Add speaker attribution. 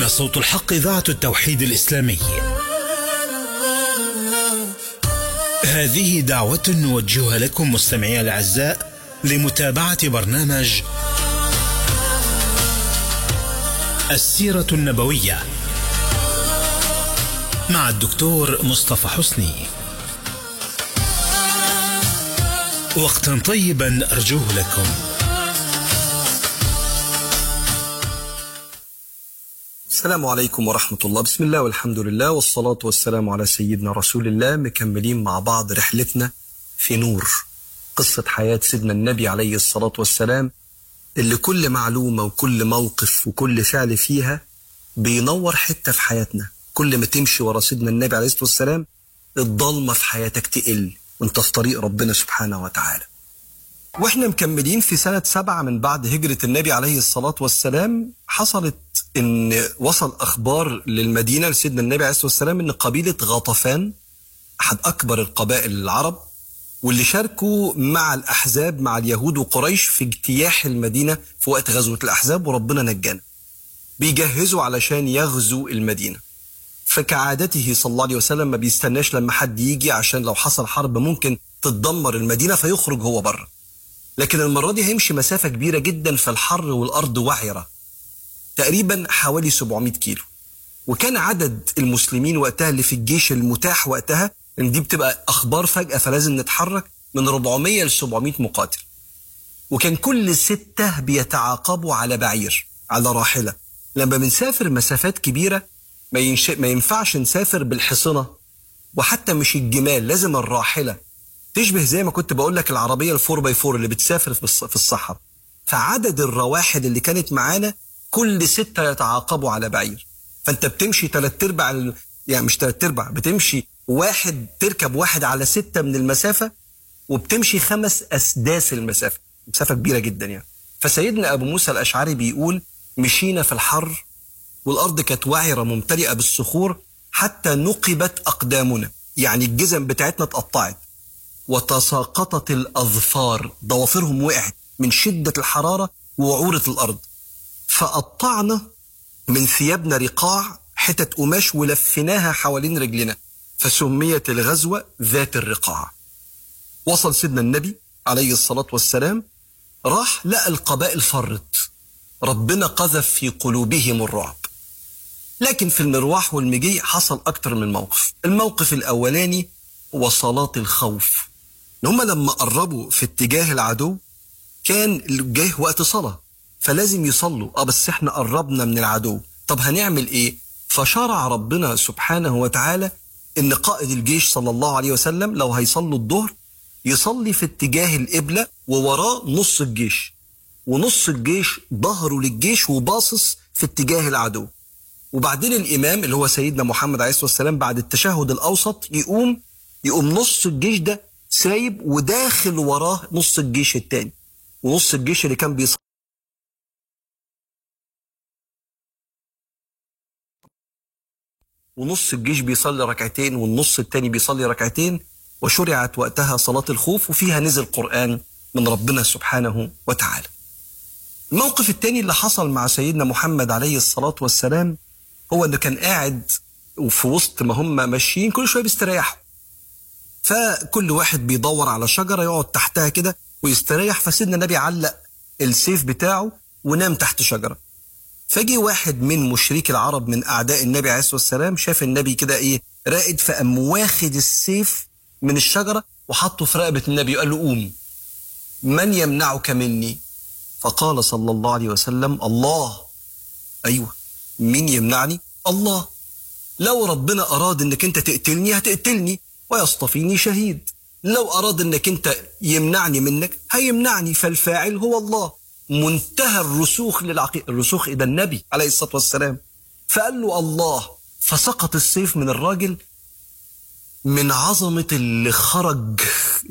Speaker 1: صوت الحق إذاعة التوحيد الإسلامي هذه دعوة نوجهها لكم مستمعي الأعزاء لمتابعة برنامج السيرة النبوية مع الدكتور مصطفى حسني وقتا طيبا أرجوه لكم
Speaker 2: السلام عليكم ورحمة الله بسم الله والحمد لله والصلاة والسلام على سيدنا رسول الله مكملين مع بعض رحلتنا في نور قصة حياة سيدنا النبي عليه الصلاة والسلام اللي كل معلومة وكل موقف وكل فعل فيها بينور حتة في حياتنا كل ما تمشي ورا سيدنا النبي عليه الصلاة والسلام الضلمة في حياتك تقل وانت في طريق ربنا سبحانه وتعالى واحنا مكملين في سنة سبعة من بعد هجرة النبي عليه الصلاة والسلام حصلت ان وصل اخبار للمدينة لسيدنا النبي عليه الصلاة والسلام ان قبيلة غطفان احد اكبر القبائل العرب واللي شاركوا مع الاحزاب مع اليهود وقريش في اجتياح المدينة في وقت غزوة الاحزاب وربنا نجانا بيجهزوا علشان يغزوا المدينة فكعادته صلى الله عليه وسلم ما بيستناش لما حد يجي عشان لو حصل حرب ممكن تتدمر المدينة فيخرج هو بره لكن المرة دي هيمشي مسافة كبيرة جدا في الحر والأرض وعرة تقريبا حوالي 700 كيلو وكان عدد المسلمين وقتها اللي في الجيش المتاح وقتها ان دي بتبقى اخبار فجأة فلازم نتحرك من 400 ل 700 مقاتل وكان كل ستة بيتعاقبوا على بعير على راحلة لما بنسافر مسافات كبيرة ما, ينش... ما ينفعش نسافر بالحصنة وحتى مش الجمال لازم الراحلة تشبه زي ما كنت بقول لك العربية الفور باي فور اللي بتسافر في الص- في الصحراء فعدد الرواحل اللي كانت معانا كل ستة يتعاقبوا على بعير فانت بتمشي تلات ارباع ال- يعني مش تلات ارباع بتمشي واحد تركب واحد على ستة من المسافة وبتمشي خمس أسداس المسافة مسافة كبيرة جدا يعني فسيدنا أبو موسى الأشعري بيقول مشينا في الحر والأرض كانت وعرة ممتلئة بالصخور حتى نقبت أقدامنا يعني الجزم بتاعتنا اتقطعت وتساقطت الأظفار ضوافرهم وقعت من شدة الحرارة ووعورة الأرض فقطعنا من ثيابنا رقاع حتت قماش ولفيناها حوالين رجلنا فسميت الغزوة ذات الرقاع وصل سيدنا النبي عليه الصلاة والسلام راح لقى القبائل فرت ربنا قذف في قلوبهم الرعب لكن في المرواح والمجيء حصل أكتر من موقف الموقف الأولاني وصلات الخوف إن هم لما قربوا في اتجاه العدو كان جه وقت صلاة فلازم يصلوا اه بس احنا قربنا من العدو طب هنعمل ايه فشرع ربنا سبحانه وتعالى ان قائد الجيش صلى الله عليه وسلم لو هيصلوا الظهر يصلي في اتجاه القبلة ووراه نص الجيش ونص الجيش ظهره للجيش وباصص في اتجاه العدو وبعدين الامام اللي هو سيدنا محمد عليه الصلاه والسلام بعد التشهد الاوسط يقوم يقوم نص الجيش ده سايب وداخل وراه نص الجيش التاني ونص الجيش اللي كان بيصلي ونص الجيش بيصلي ركعتين والنص التاني بيصلي ركعتين وشرعت وقتها صلاة الخوف وفيها نزل قرآن من ربنا سبحانه وتعالى الموقف التاني اللي حصل مع سيدنا محمد عليه الصلاة والسلام هو انه كان قاعد وفي وسط ما هم ماشيين كل شويه بيستريحوا فكل واحد بيدور على شجره يقعد تحتها كده ويستريح فسيدنا النبي علق السيف بتاعه ونام تحت شجره فجي واحد من مشركي العرب من اعداء النبي عليه الصلاه والسلام شاف النبي كده ايه راقد فقام واخد السيف من الشجره وحطه في رقبه النبي وقال له قوم من يمنعك مني فقال صلى الله عليه وسلم الله ايوه مين يمنعني الله لو ربنا اراد انك انت تقتلني هتقتلني ويصطفيني شهيد لو اراد انك انت يمنعني منك هيمنعني فالفاعل هو الله منتهى الرسوخ للعقيدة الرسوخ الى النبي عليه الصلاه والسلام فقال له الله فسقط السيف من الراجل من عظمه اللي خرج